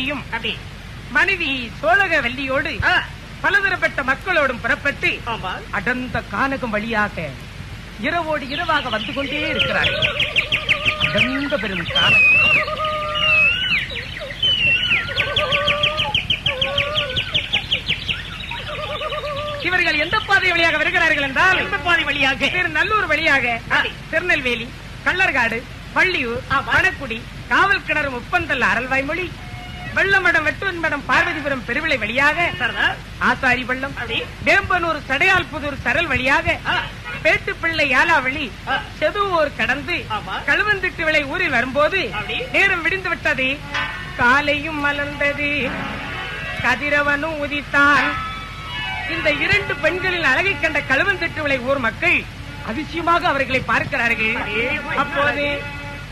கண்ணகியும் அப்படி மனைவி சோழக வள்ளியோடு ஆ, பலதரப்பட்ட மக்களோடும் புறப்பட்டு ஆமா அடர்ந்த கானகம் வழியாக இரவோடு இரவாக வந்து கொண்டே இருக்கிறார்கள் அடர்ந்த பெரும் கானகம் இவர்கள் எந்த பாதை வழியாக வருகிறார்கள் என்றால் எந்த பாதை வழியாக நல்லூர் வழியாக ஆ. திருநெல்வேலி கள்ளர்காடு பள்ளியூர் ஆமா. வடக்குடி காவல் கிணறு முப்பந்தல் அரல்வாய்மொழி வெள்ளமடம் வெட்டுவன்மடம் பார்வதிபுரம் பெருவிளை வழியாக சரதார் ஆசாரி பள்ளம் அப்படி வேம்பனூர் சடையால் புதூர் சரல் வழியாக ஆ, பேட்டுப்பிள்ளை யாலாவளி ஆ. செதுவூர் கடந்து ஆமா. கழுவந்திட்டு விளை ஊரில் வரும்போது அப்படி. நேரம் விடிந்து விட்டது காலையும் மலர்ந்தது கதிரவனும் உதித்தான் இந்த இரண்டு பெண்களின் அழகை கண்ட கழுவந்திட்டு விளை ஊர் மக்கள் அதிசயமாக அவர்களை பார்க்கிறார்கள் அப்படியே அப்போது